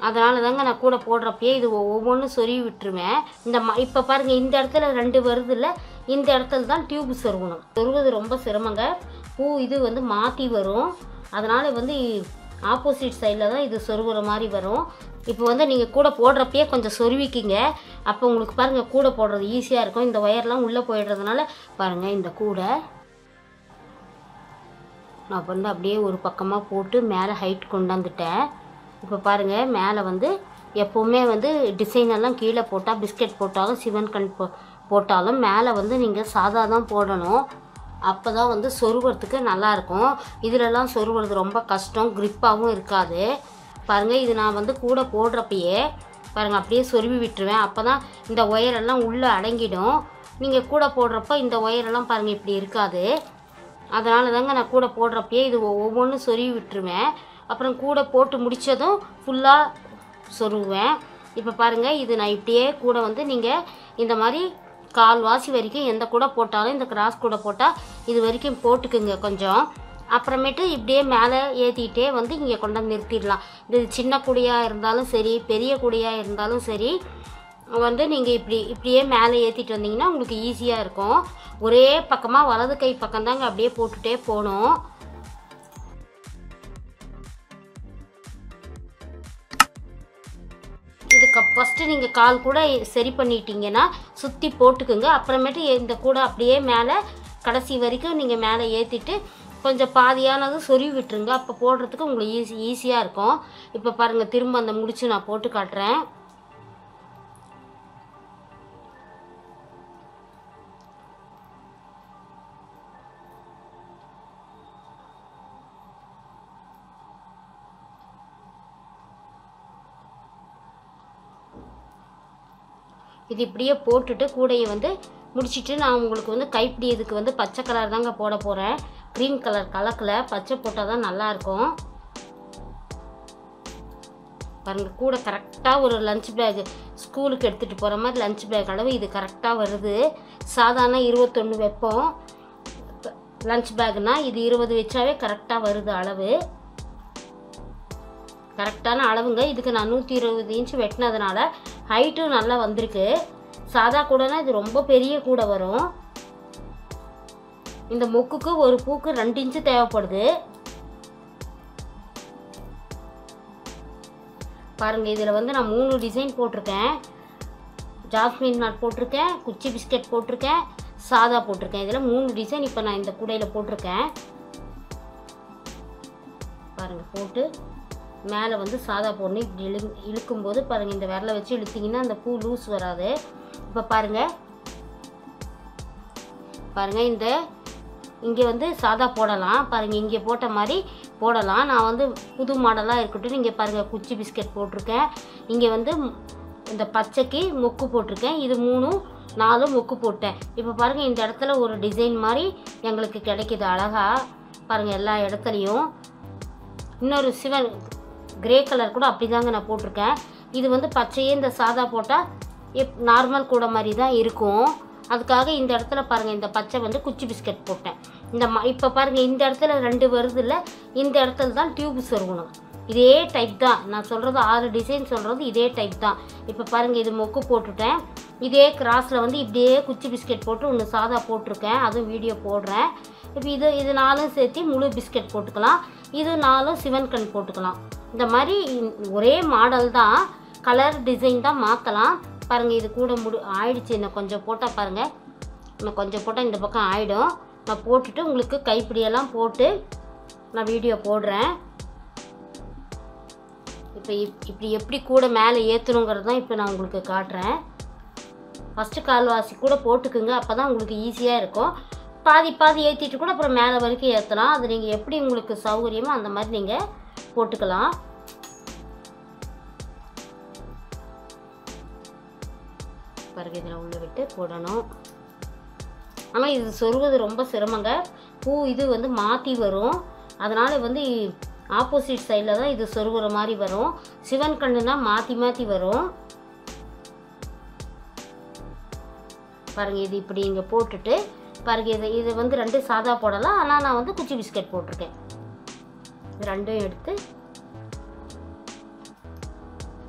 அதனால தாங்க நான் கூட போடுறப்பயே இது ஒவ்வொன்றும் சொருவி விட்டுருவேன் இந்த ம இப்போ பாருங்கள் இந்த இடத்துல ரெண்டு வருது இல்லை இந்த இடத்துல தான் டியூப் சொருகணும் சொருவது ரொம்ப சிரமங்க பூ இது வந்து மாற்றி வரும் அதனால் வந்து ஆப்போசிட் சைடில் தான் இது சொருகுற மாதிரி வரும் இப்போ வந்து நீங்கள் கூட போடுறப்பயே கொஞ்சம் சொருவிக்கிங்க அப்போ உங்களுக்கு பாருங்கள் கூட போடுறது ஈஸியாக இருக்கும் இந்த ஒயர்லாம் உள்ளே போயிடுறதுனால பாருங்கள் இந்த கூடை நான் வந்து அப்படியே ஒரு பக்கமாக போட்டு மேலே ஹைட் கொண்டாந்துட்டேன் இப்போ பாருங்கள் மேலே வந்து எப்போவுமே வந்து டிசைன் எல்லாம் கீழே போட்டால் பிஸ்கட் போட்டாலும் சிவன் கண் போ போட்டாலும் மேலே வந்து நீங்கள் சாதா தான் போடணும் அப்போ தான் வந்து சொருகிறதுக்கு நல்லாயிருக்கும் இதிலெல்லாம் சொருகிறது ரொம்ப கஷ்டம் க்ரிப்பாகவும் இருக்காது பாருங்கள் இது நான் வந்து கூட போடுறப்பயே பாருங்கள் அப்படியே சொருவி விட்டுருவேன் அப்போ தான் இந்த ஒயரெல்லாம் உள்ளே அடங்கிடும் நீங்கள் கூட போடுறப்போ இந்த ஒயரெல்லாம் பாருங்கள் இப்படி இருக்காது அதனால தாங்க நான் கூட போடுறப்பயே இது ஒவ்வொன்றும் சொருவி விட்டுருவேன் அப்புறம் கூட போட்டு முடித்ததும் ஃபுல்லாக சொருகுவேன் இப்போ பாருங்கள் இது நான் இப்படியே கூட வந்து நீங்கள் இந்த மாதிரி கால்வாசி வரைக்கும் எந்த கூட போட்டாலும் இந்த கிராஸ் கூட போட்டால் இது வரைக்கும் போட்டுக்குங்க கொஞ்சம் அப்புறமேட்டு இப்படியே மேலே ஏற்றிக்கிட்டே வந்து இங்கே கொண்டு வந்து நிறுத்திடலாம் இது சின்ன கூடையாக இருந்தாலும் சரி பெரிய கூடையாக இருந்தாலும் சரி வந்து நீங்கள் இப்படி இப்படியே மேலே ஏற்றிட்டு வந்தீங்கன்னா உங்களுக்கு ஈஸியாக இருக்கும் ஒரே பக்கமாக வலது கை பக்கம் தாங்க அப்படியே போட்டுகிட்டே போகணும் இதுக்கு ஃபஸ்ட்டு நீங்கள் கால் கூட சரி பண்ணிட்டீங்கன்னா சுற்றி போட்டுக்குங்க அப்புறமேட்டு இந்த கூட அப்படியே மேலே கடைசி வரைக்கும் நீங்கள் மேலே ஏற்றிட்டு கொஞ்சம் பாதியானது சொருவி விட்டுருங்க அப்போ போடுறதுக்கு உங்களுக்கு ஈஸி ஈஸியாக இருக்கும் இப்போ பாருங்கள் திரும்ப அந்த முடிச்சு நான் போட்டு காட்டுறேன் இது இப்படியே போட்டுட்டு கூடையை வந்து முடிச்சிட்டு நான் உங்களுக்கு வந்து கைப்பிடி இதுக்கு வந்து பச்சை கலர் தாங்க போட போகிறேன் க்ரீன் கலர் கலக்கில் பச்சை போட்டால் தான் நல்லாயிருக்கும் பாருங்கள் கூட கரெக்டாக ஒரு லஞ்ச் பேக் ஸ்கூலுக்கு எடுத்துகிட்டு போகிற மாதிரி லஞ்ச் பேக் அளவு இது கரெக்டாக வருது சாதாரண இருபத்தொன்று வைப்போம் லஞ்ச் பேக்னால் இது இருபது வச்சாவே கரெக்டாக வருது அளவு கரெக்டான அளவுங்க இதுக்கு நான் நூற்றி இருபது இன்ச்சு வெட்டினதுனால ஹைட்டும் நல்லா வந்திருக்கு சாதா கூடைனா இது ரொம்ப பெரிய கூடை வரும் இந்த மொக்குக்கு ஒரு பூக்கு ரெண்டு இன்ச்சு தேவைப்படுது பாருங்கள் இதில் வந்து நான் மூணு டிசைன் போட்டிருக்கேன் ஜாஸ்மின் நாட் போட்டிருக்கேன் குச்சி பிஸ்கட் போட்டிருக்கேன் சாதா போட்டிருக்கேன் இதில் மூணு டிசைன் இப்போ நான் இந்த கூடையில் போட்டிருக்கேன் பாருங்கள் போட்டு மேலே வந்து சாதா போடணும் இப்படி இழு இழுக்கும்போது பாருங்கள் இந்த விரலை வச்சு இழுத்தீங்கன்னா அந்த பூ லூஸ் வராது இப்போ பாருங்கள் பாருங்கள் இந்த இங்கே வந்து சாதா போடலாம் பாருங்கள் இங்கே போட்ட மாதிரி போடலாம் நான் வந்து புது மாடலாக இருக்கட்டும் இங்கே பாருங்கள் குச்சி பிஸ்கட் போட்டிருக்கேன் இங்கே வந்து இந்த பச்சைக்கு மொக்கு போட்டிருக்கேன் இது மூணும் நாலும் மொக்கு போட்டேன் இப்போ பாருங்கள் இந்த இடத்துல ஒரு டிசைன் மாதிரி எங்களுக்கு கிடைக்கிது அழகாக பாருங்கள் எல்லா இடத்துலையும் இன்னொரு சிவன் கிரே கலர் கூட அப்படி தாங்க நான் போட்டிருக்கேன் இது வந்து பச்சையே இந்த சாதா போட்டால் எப் நார்மல் கூட மாதிரி தான் இருக்கும் அதுக்காக இந்த இடத்துல பாருங்கள் இந்த பச்சை வந்து குச்சி பிஸ்கட் போட்டேன் இந்த ம இப்போ பாருங்கள் இந்த இடத்துல ரெண்டு வருது இல்லை இந்த இடத்துல தான் டியூப் சொருகணும் இதே டைப் தான் நான் சொல்கிறது ஆறு டிசைன் சொல்கிறது இதே டைப் தான் இப்போ பாருங்கள் இது மொக்கு போட்டுட்டேன் இதே கிராஸில் வந்து இப்படியே குச்சி பிஸ்கட் போட்டு ஒன்று சாதா போட்டிருக்கேன் அதுவும் வீடியோ போடுறேன் இப்போ இது இது நாலும் சேர்த்து முழு பிஸ்கட் போட்டுக்கலாம் இது நாலும் சிவன் கண் போட்டுக்கலாம் இந்த மாதிரி ஒரே மாடல் தான் கலர் டிசைன் தான் மாற்றலாம் பாருங்கள் இது கூட முடி ஆயிடுச்சு இன்னும் கொஞ்சம் போட்டால் பாருங்கள் இன்னும் கொஞ்சம் போட்டால் இந்த பக்கம் ஆகிடும் நான் போட்டுட்டு உங்களுக்கு கைப்பிடியெல்லாம் போட்டு நான் வீடியோ போடுறேன் இப்போ இப் இப்படி எப்படி கூட மேலே ஏற்றணுங்கிறது தான் இப்போ நான் உங்களுக்கு காட்டுறேன் ஃபஸ்ட்டு கால்வாசி கூட போட்டுக்குங்க அப்போ தான் உங்களுக்கு ஈஸியாக இருக்கும் பாதி பாதி ஏற்றிட்டு கூட அப்புறம் மேலே வரைக்கும் ஏற்றலாம் அது நீங்கள் எப்படி உங்களுக்கு சௌகரியமோ அந்த மாதிரி நீங்கள் போட்டுக்கலாம் பாருங்க இதில் உள்ள விட்டு போடணும் ஆனால் இது சொருவது ரொம்ப சிரமங்க பூ இது வந்து மாற்றி வரும் அதனால் வந்து ஆப்போசிட் சைடில் தான் இது சொருகுற மாதிரி வரும் சிவன் கண்ணுனா மாற்றி மாற்றி வரும் பாருங்கள் இது இப்படி இங்கே போட்டுட்டு பாருங்கள் இது இது வந்து ரெண்டு சாதா போடலாம் ஆனால் நான் வந்து குச்சி பிஸ்கட் போட்டிருக்கேன் இது ரெண்டும் எடுத்து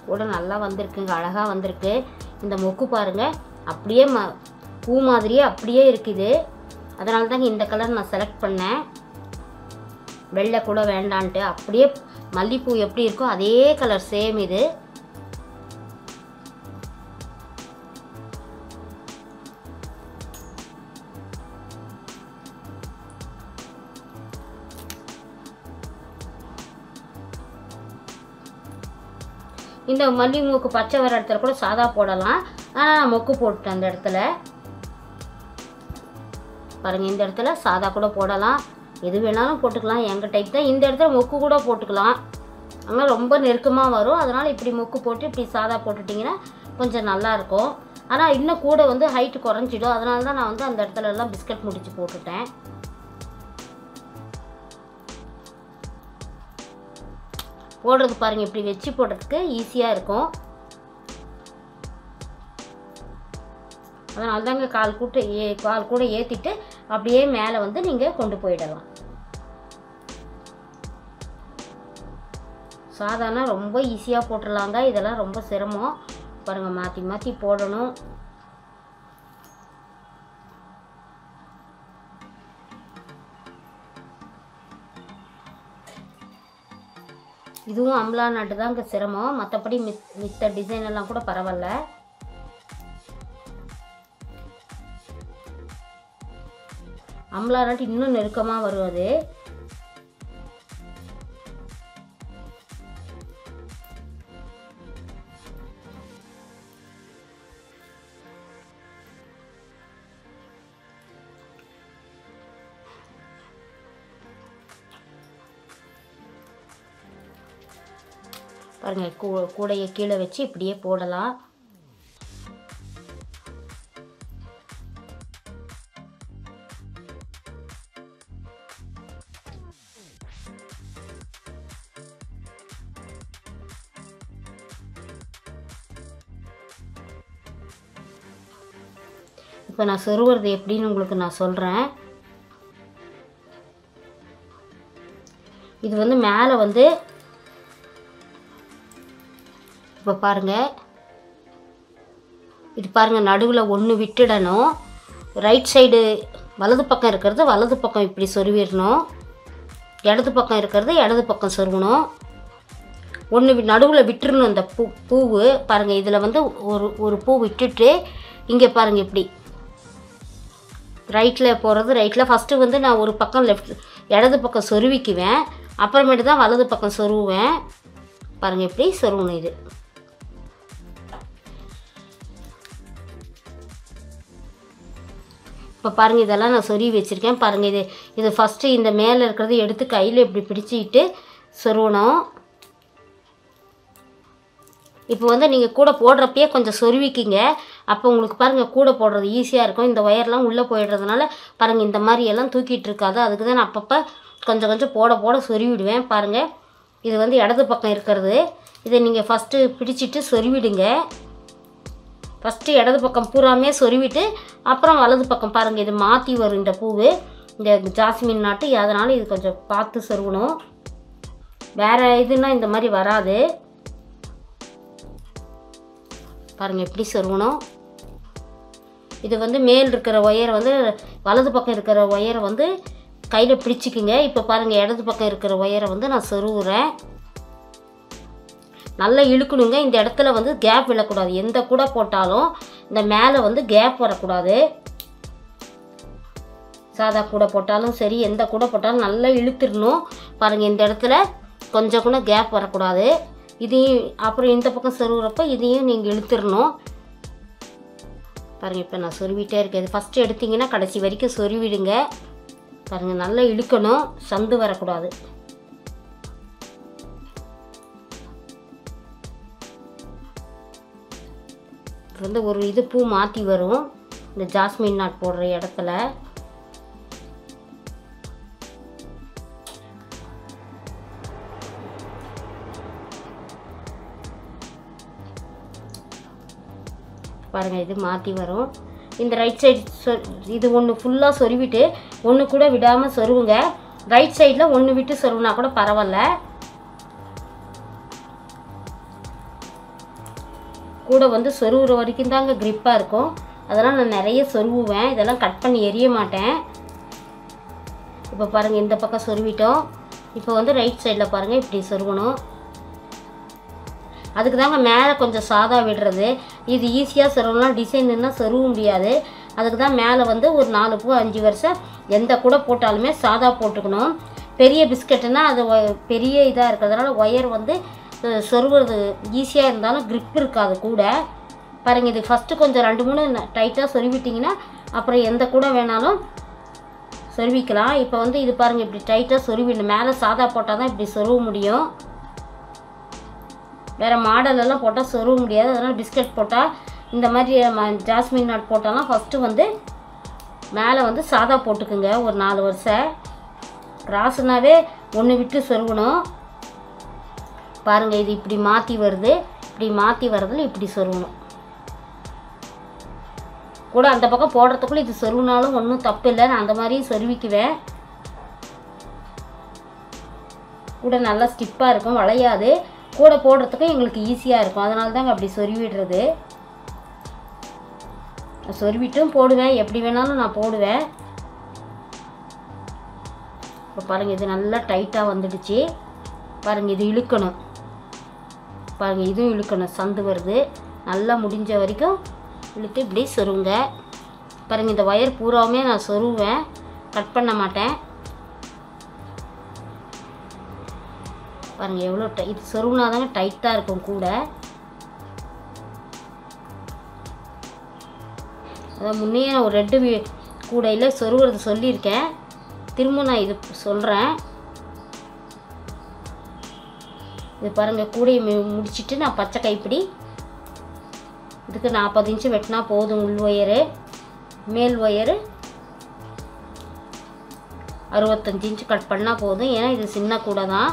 கூட நல்லா வந்திருக்குங்க அழகாக வந்திருக்கு இந்த மொக்கு பாருங்கள் அப்படியே ம பூ மாதிரியே அப்படியே இருக்குது அதனால தாங்க இந்த கலர் நான் செலக்ட் பண்ணேன் வெள்ளை கூட வேண்டான்ட்டு அப்படியே மல்லிப்பூ எப்படி இருக்கோ அதே கலர் சேம் இது இந்த மல்லி மூக்கு பச்சை வர இடத்துல கூட சாதா போடலாம் ஆனால் நான் மொக்கு போட்டுட்டேன் அந்த இடத்துல பாருங்கள் இந்த இடத்துல சாதா கூட போடலாம் எது வேணாலும் போட்டுக்கலாம் எங்கள் டைப் தான் இந்த இடத்துல மொக்கு கூட போட்டுக்கலாம் ஆனால் ரொம்ப நெருக்கமாக வரும் அதனால் இப்படி மொக்கு போட்டு இப்படி சாதா போட்டுட்டிங்கன்னா கொஞ்சம் நல்லாயிருக்கும் ஆனால் இன்னும் கூட வந்து ஹைட்டு குறைஞ்சிடும் அதனால தான் நான் வந்து அந்த இடத்துல எல்லாம் பிஸ்கட் முடிச்சு போட்டுட்டேன் போடுறது பாருங்கள் இப்படி வச்சு போடுறதுக்கு ஈஸியாக இருக்கும் அதனால தாங்க கால் கூட்ட ஏ கால் கூட ஏற்றிட்டு அப்படியே மேலே வந்து நீங்கள் கொண்டு போயிடலாம் சாதாரண ரொம்ப ஈஸியாக போட்டுடலாங்க இதெல்லாம் ரொம்ப சிரமம் பாருங்கள் மாற்றி மாற்றி போடணும் இதுவும் அம்லா நட்டு தாங்க சிரமம் மற்றபடி மித் மித்த டிசைன் எல்லாம் கூட பரவாயில்ல அம்லா நட்டு இன்னும் நெருக்கமாக வரும் அது பாருங்கள் கூ கூடையை கீழே வச்சு இப்படியே போடலாம் இப்போ நான் சொருவுறது எப்படின்னு உங்களுக்கு நான் சொல்கிறேன் இது வந்து மேலே வந்து இப்போ பாருங்கள் இது பாருங்கள் நடுவில் ஒன்று விட்டுடணும் ரைட் சைடு வலது பக்கம் இருக்கிறது வலது பக்கம் இப்படி சொருவிடணும் இடது பக்கம் இருக்கிறது இடது பக்கம் சொருகணும் ஒன்று நடுவில் விட்டுறணும் இந்த பூ பூவு பாருங்கள் இதில் வந்து ஒரு ஒரு பூ விட்டுட்டு இங்கே பாருங்கள் இப்படி ரைட்டில் போகிறது ரைட்டில் ஃபஸ்ட்டு வந்து நான் ஒரு பக்கம் லெஃப்ட் இடது பக்கம் சொருவிக்குவேன் அப்புறமேட்டு தான் வலது பக்கம் சொருவேன் பாருங்கள் இப்படி சொருவணும் இது இப்போ பாருங்கள் இதெல்லாம் நான் சொருவி வச்சுருக்கேன் பாருங்கள் இது இது ஃபஸ்ட்டு இந்த மேலே இருக்கிறத எடுத்து கையில் இப்படி பிடிச்சிக்கிட்டு சொருவணும் இப்போ வந்து நீங்கள் கூட போடுறப்பயே கொஞ்சம் சொருவிக்கிங்க அப்போ உங்களுக்கு பாருங்கள் கூட போடுறது ஈஸியாக இருக்கும் இந்த ஒயர்லாம் உள்ளே போயிடுறதுனால பாருங்கள் இந்த மாதிரி எல்லாம் தூக்கிட்டு இருக்காது அதுக்கு தான் நான் அப்பப்போ கொஞ்சம் கொஞ்சம் போட போட சொருவிடுவேன் பாருங்கள் இது வந்து இடது பக்கம் இருக்கிறது இதை நீங்கள் ஃபஸ்ட்டு பிடிச்சிட்டு சொருவிடுங்க ஃபஸ்ட்டு இடது பக்கம் பூராமே சொருவிட்டு அப்புறம் வலது பக்கம் பாருங்கள் இது மாற்றி வரும் இந்த பூவு இந்த ஜாஸ்மின் நாட்டு அதனால் இது கொஞ்சம் பார்த்து சொருகணும் வேறு இதுனா இந்த மாதிரி வராது பாருங்கள் எப்படி சொருகணும் இது வந்து மேல் இருக்கிற ஒயரை வந்து வலது பக்கம் இருக்கிற ஒயரை வந்து கையில் பிடிச்சிக்குங்க இப்போ பாருங்கள் இடது பக்கம் இருக்கிற ஒயரை வந்து நான் சொருகுறேன் நல்லா இழுக்கணுங்க இந்த இடத்துல வந்து கேப் விழக்கூடாது எந்த கூட போட்டாலும் இந்த மேலே வந்து கேப் வரக்கூடாது சாதா கூட போட்டாலும் சரி எந்த கூட போட்டாலும் நல்லா இழுத்துடணும் பாருங்கள் இந்த இடத்துல கொஞ்சம் கூட கேப் வரக்கூடாது இதையும் அப்புறம் இந்த பக்கம் சொருகிறப்ப இதையும் நீங்கள் இழுத்துடணும் பாருங்கள் இப்போ நான் சொருவிட்டே இருக்கேன் இது ஃபஸ்ட்டு எடுத்தீங்கன்னா கடைசி வரைக்கும் சொருவிடுங்க பாருங்கள் நல்லா இழுக்கணும் சந்து வரக்கூடாது இது வந்து ஒரு இது பூ மாற்றி வரும் இந்த ஜாஸ்மின் நாட் போடுற இடத்துல பாருங்கள் இது மாற்றி வரும் இந்த ரைட் சைடு சொ இது ஒன்று ஃபுல்லாக சொருவிட்டு ஒன்று கூட விடாமல் சொருவுங்க ரைட் சைடில் ஒன்று விட்டு சொருவினா கூட பரவாயில்ல கூட வந்து சொருவுற வரைக்கும் தாங்க க்ரிப்பாக இருக்கும் அதெல்லாம் நான் நிறைய சொருவுவேன் இதெல்லாம் கட் பண்ணி எரிய மாட்டேன் இப்போ பாருங்கள் இந்த பக்கம் சொருவிட்டோம் இப்போ வந்து ரைட் சைடில் பாருங்கள் இப்படி சொருகணும் அதுக்கு தாங்க மேலே கொஞ்சம் சாதா விடுறது இது ஈஸியாக சொருவலாம் டிசைனுன்னா சொருவ முடியாது அதுக்கு தான் மேலே வந்து ஒரு நாலு பூ அஞ்சு வருஷம் எந்த கூட போட்டாலுமே சாதா போட்டுக்கணும் பெரிய பிஸ்கட்டுனா அது ஒ- பெரிய இதாக இருக்கிறதுனால ஒயர் வந்து அஹ், சொருவுறது ஈஸியாக இருந்தாலும் grip இருக்காது கூட பாருங்கள் இது ஃபஸ்ட்டு கொஞ்சம் ரெண்டு மூணு டைட்டாக சொருவிட்டிங்கன்னா அப்புறம் எந்த கூட வேணாலும் சொருவிக்கலாம் இப்போ வந்து இது பாருங்கள் இப்படி டைட்டாக சொருவிடணும் மேலே சாதா போட்டால் தான் இப்படி சொருவ முடியும் வேறு மாடலெல்லாம் போட்டால் சொருவ முடியாது அதனால் பிஸ்கட் போட்டால் இந்த மாதிரி ம- ஜாஸ்மின் நாட் போட்டாலாம் ஃபஸ்ட்டு வந்து மேலே வந்து சாதா போட்டுக்குங்க ஒரு நாலு வருஷம் கிராஸ்னாவே ஒன்று விட்டு சொருகணும் பாருங்கள் இது இப்படி மாற்றி வருது இப்படி மாற்றி வர்றதுல இப்படி சொருகணும் கூட அந்த பக்கம் போடுறதுக்குள்ளே இது சொருவினாலும் ஒன்றும் தப்பு இல்லை நான் அந்த மாதிரியும் சொருவிக்குவேன் கூட நல்லா ஸ்டிப்பாக இருக்கும் வளையாது கூட போடுறதுக்கும் எங்களுக்கு ஈஸியாக இருக்கும் அதனால தாங்க அப்படி சொருவிடுறது நான் சொருவிட்டும் போடுவேன் எப்படி வேணாலும் நான் போடுவேன் இப்போ பாருங்கள் இது நல்லா டைட்டாக வந்துடுச்சு பாருங்கள் இது இழுக்கணும் பாருங்கள் இதுவும் இழுக்கணும் சந்து வருது நல்லா முடிஞ்ச வரைக்கும் இழுத்து இப்படி சொருங்க பாருங்கள் இந்த ஒயர் பூராவுமே நான் சொருவேன் கட் பண்ண மாட்டேன் பாருங்கள் எவ்வளோ டை இது சொருகுனாதாங்க டைட்டாக இருக்கும் கூட அதான் முன்னே நான் ஒரு ரெட்டு வீ கூடையில் சொருகிறது சொல்லியிருக்கேன் திரும்ப நான் இது சொல்கிறேன் இது பாருங்கள் கூடையை மு- முடிச்சிட்டு நான் பச்சை கைப்பிடி இதுக்கு நாற்பது இன்ச்சு வெட்டினா போதும் உள் ஒயரு மேல் ஒயரு அறுபத்தஞ்சு இன்ச்சு கட் பண்ணால் போதும் ஏன்னா இது சின்ன கூடை தான்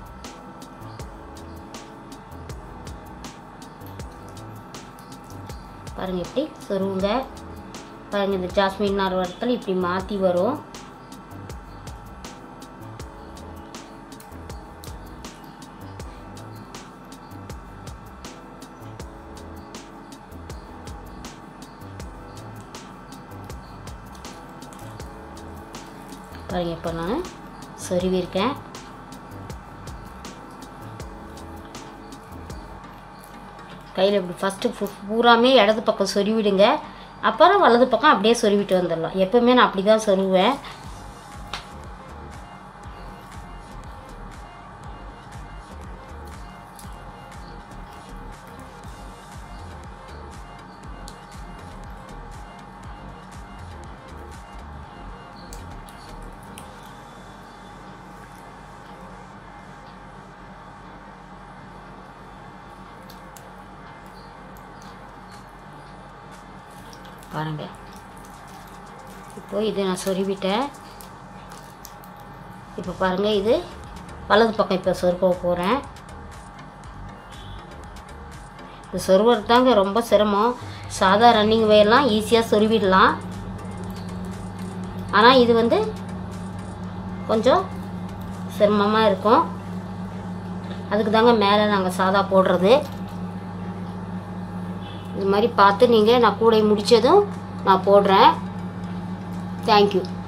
பாருங்கள் இப்படி சொருவுங்க பாருங்கள் இந்த ஜாஸ்மின் நார் வரத்தில் இப்படி மாற்றி வரும் பாருங்க இப்போ நான் சொருவிருக்கேன் கையில் இப்படி ஃபஸ்ட்டு பூராமே இடது பக்கம் சொருவிடுங்க அப்புறம் வலது பக்கம் அப்படியே சொருவிட்டு வந்துடலாம் எப்பவுமே நான் அப்படி தான் சொருவேன் பாருங்க இப்போ இது நான் சொருவிட்டேன் இப்போ பாருங்கள் இது வலது பக்கம் இப்போ சொருக போகிறேன் இது சொருவது தாங்க ரொம்ப சிரமம் சாதா ரன்னிங் வேலாம் ஈஸியாக சொருவிடலாம் ஆனால் இது வந்து கொஞ்சம் சிரமமாக இருக்கும் அதுக்கு தாங்க மேலே நாங்கள் சாதா போடுறது இது மாதிரி பார்த்து நீங்கள் நான் கூடை முடித்ததும் நான் போடுறேன் தேங்க்யூ